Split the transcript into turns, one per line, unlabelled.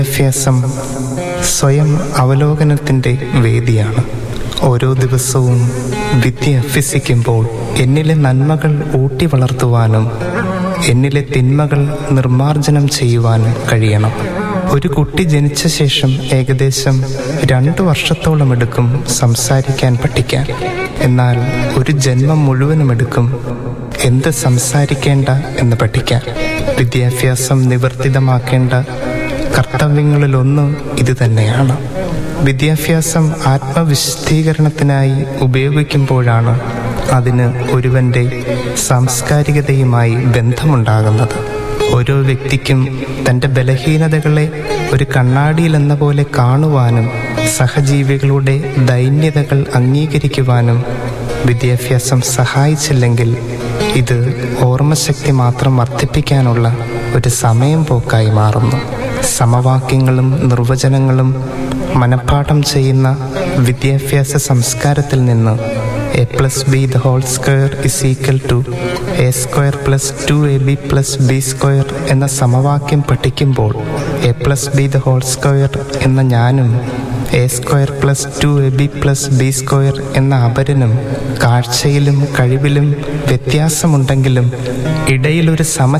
വിദ്യാഭ്യാസം സ്വയം അവലോകനത്തിൻ്റെ വേദിയാണ് ഓരോ ദിവസവും വിദ്യ അഭ്യസിക്കുമ്പോൾ എന്നിലെ നന്മകൾ ഊട്ടി വളർത്തുവാനും എന്നിലെ തിന്മകൾ നിർമാർജനം ചെയ്യുവാനും കഴിയണം ഒരു കുട്ടി ജനിച്ച ശേഷം ഏകദേശം രണ്ടു വർഷത്തോളം എടുക്കും സംസാരിക്കാൻ പഠിക്കാൻ എന്നാൽ ഒരു ജന്മം മുഴുവനും എടുക്കും എന്ത് സംസാരിക്കേണ്ട എന്ന് പഠിക്കാൻ വിദ്യാഭ്യാസം നിവർത്തിതമാക്കേണ്ട കർത്തവ്യങ്ങളിലൊന്ന് ഇത് തന്നെയാണ് വിദ്യാഭ്യാസം ആത്മവിശുദ്ധീകരണത്തിനായി ഉപയോഗിക്കുമ്പോഴാണ് അതിന് ഒരുവന്റെ സാംസ്കാരികതയുമായി ബന്ധമുണ്ടാകുന്നത് ഓരോ വ്യക്തിക്കും തൻ്റെ ബലഹീനതകളെ ഒരു കണ്ണാടിയിൽ എന്ന പോലെ കാണുവാനും സഹജീവികളുടെ ദൈന്യതകൾ അംഗീകരിക്കുവാനും വിദ്യാഭ്യാസം സഹായിച്ചില്ലെങ്കിൽ ഇത് ഓർമ്മശക്തി മാത്രം വർദ്ധിപ്പിക്കാനുള്ള ഒരു സമയം പോക്കായി മാറുന്നു സമവാക്യങ്ങളും നിർവചനങ്ങളും മനഃപ്പാഠം ചെയ്യുന്ന വിദ്യാഭ്യാസ സംസ്കാരത്തിൽ നിന്ന് A plus B the whole square is equal to A square plus two A B plus B square എന്ന സമവാക്യം പഠിക്കുമ്പോൾ A plus B the whole square എന്ന ഞാനും A square plus two A B plus B square എന്ന അപരനും കാഴ്ചയിലും കഴിവിലും വ്യത്യാസമുണ്ടെങ്കിലും ഇടയിലൊരു സമ